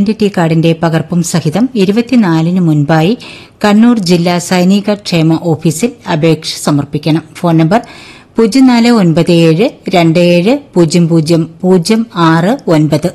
identity കാർഡിന്റെ പകർപ്പും സഹിതം ഇരുപത്തിനാലിന് മുൻപായി കണ്ണൂർ ജില്ലാ സൈനിക ക്ഷേമ ഓഫീസിൽ അപേക്ഷ സമർപ്പിക്കണം ഫോൺ നമ്പർ പൂജ്യം നാല് ഒൻപത് ഏഴ് രണ്ട് ഏഴ് പൂജ്യം പൂജ്യം പൂജ്യം ആറ് ഒൻപത്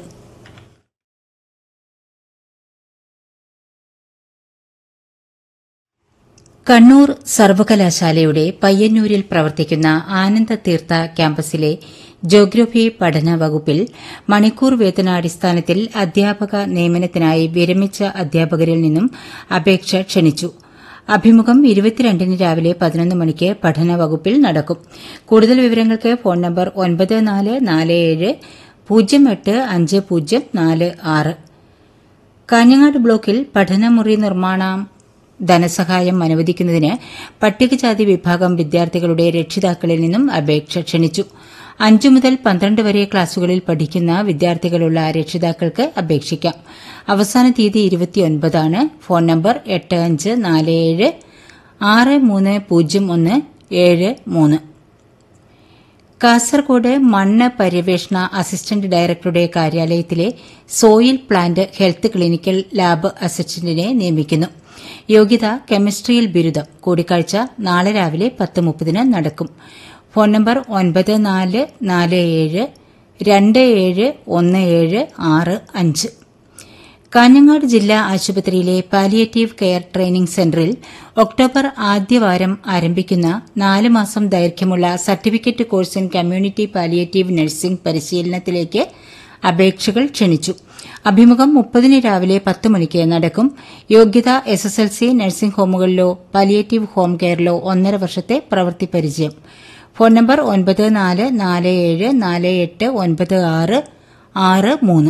കണ്ണൂർ സർവകലാശാലയുടെ പയ്യന്നൂരിൽ പ്രവർത്തിക്കുന്ന ആനന്ദതീർത്ഥ ക്യാമ്പസിലെ ജോഗ്രഫി പഠന വകുപ്പിൽ മണിക്കൂർ വേതനാടിസ്ഥാനത്തിൽ അധ്യാപക നിയമനത്തിനായി വിരമിച്ച അധ്യാപകരിൽ നിന്നും അപേക്ഷ ക്ഷണിച്ചു അഭിമുഖം ഇരുപത്തിരണ്ടിന് രാവിലെ പതിനൊന്ന് മണിക്ക് പഠന വകുപ്പിൽ നടക്കും കൂടുതൽ വിവരങ്ങൾക്ക് ഫോൺ നമ്പർ ഒൻപത് നാല് നാല് ഏഴ് പൂജ്യം എട്ട് അഞ്ച് പൂജ്യം നാല് ആറ് കാഞ്ഞങ്ങാട് ബ്ലോക്കിൽ പഠനമുറി നിർമ്മാണം ധനസഹായം അനുവദിക്കുന്നതിന് പട്ടികജാതി വിഭാഗം വിദ്യാർത്ഥികളുടെ രക്ഷിതാക്കളിൽ നിന്നും അപേക്ഷ ക്ഷണിച്ചു അഞ്ചു മുതൽ പന്ത്രണ്ട് വരെ ക്ലാസുകളിൽ പഠിക്കുന്ന വിദ്യാർത്ഥികളുള്ള രക്ഷിതാക്കൾക്ക് അപേക്ഷിക്കാം അവസാന തീയതി ഇരുപത്തിയൊൻപതാണ് ഫോൺ നമ്പർ എട്ട് അഞ്ച് നാല് ഏഴ് ആറ് മൂന്ന് പൂജ്യം ഒന്ന് ഏഴ് മൂന്ന് കാസർകോട് മണ്ണ് പര്യവേഷണ അസിസ്റ്റന്റ് ഡയറക്ടറുടെ കാര്യാലയത്തിലെ soil plant health clinical lab അസിസ്റ്റന്റിനെ നിയമിക്കുന്നു യോഗ്യത കെമിസ്ട്രിയിൽ ബിരുദം കൂടിക്കാഴ്ച നാളെ രാവിലെ പത്ത് മുപ്പതിന് നടക്കും ഫോൺ നമ്പർ ഒൻപത് നാല് നാല് ഏഴ് രണ്ട് ഏഴ് ഒന്ന് ഏഴ് ആറ് അഞ്ച് കാഞ്ഞങ്ങാട് ജില്ലാ ആശുപത്രിയിലെ പാലിയേറ്റീവ് കെയർ ട്രെയിനിംഗ് സെന്ററിൽ ഒക്ടോബർ ആദ്യവാരം ആരംഭിക്കുന്ന നാല് മാസം ദൈർഘ്യമുള്ള certificate course in community palliative nursing പരിശീലനത്തിലേക്ക് അപേക്ഷകൾ ക്ഷണിച്ചു അഭിമുഖം മുപ്പതിന് രാവിലെ പത്ത് മണിക്ക് നടക്കും യോഗ്യത S S L C nursing ഹോമുകളിലോ പാലിയേറ്റീവ് ഹോം കെയറിലോ ഒന്നര വർഷത്തെ പ്രവൃത്തി പരിചയം ഫോൺ നമ്പർ ഒൻപത് നാല് നാല് ഏഴ് നാല് എട്ട് ഒൻപത് ആറ് ആറ് മൂന്ന്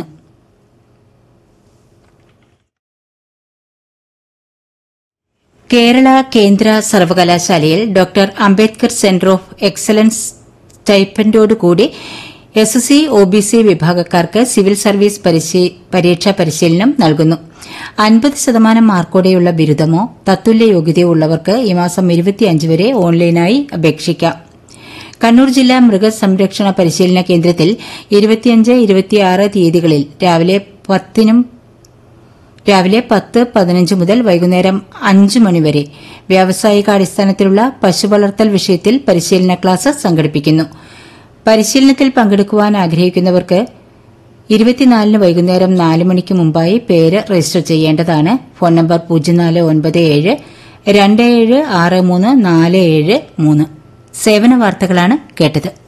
കേരള കേന്ദ്ര സർവകലാശാലയിൽ doctor Ambedkar centre of excellence സ്റ്റൈപ്പൻഡോടുകൂടി S S C O B C വിഭാഗക്കാർക്ക് സിവിൽ സർവീസ് പരീക്ഷാ പരിശീലനം നൽകുന്നു അൻപത് ശതമാനം മാർക്കോടെയുള്ള ബിരുദമോ തത്തുല്യ യോഗ്യതയോ ഉള്ളവർക്ക് ഈ മാസം ഇരുപത്തിയഞ്ച് വരെ ഓൺലൈനായി അപേക്ഷിക്കാം കണ്ണൂർ ജില്ലാ മൃഗസംരക്ഷണ പരിശീലന കേന്ദ്രത്തിൽ ഇരുപത്തിയഞ്ച് ഇരുപത്തിയാറ് തീയതികളിൽ രാവിലെ പത്തിനും രാവിലെ പത്ത് പതിനഞ്ച് മുതൽ വൈകുന്നേരം അഞ്ച് മണിവരെ വ്യാവസായികാടിസ്ഥാനത്തിലുള്ള പശു വളർത്തൽ വിഷയത്തിൽ പരിശീലന ക്ലാസ് സംഘടിപ്പിക്കുന്നു പരിശീലനത്തിൽ പങ്കെടുക്കുവാൻ ആഗ്രഹിക്കുന്നവർക്ക് ഇരുപത്തിനാലിന് വൈകുന്നേരം നാല് മണിക്ക് മുമ്പായി പേര് രജിസ്റ്റർ ചെയ്യേണ്ടതാണ് ഫോൺ നമ്പർ പൂജ്യം നാല് ഒൻപത് ഏഴ് രണ്ട് ഏഴ് ആറ് മൂന്ന് നാല് ഏഴ് മൂന്ന് സേവന വാർത്തകളാണ് കേട്ടത്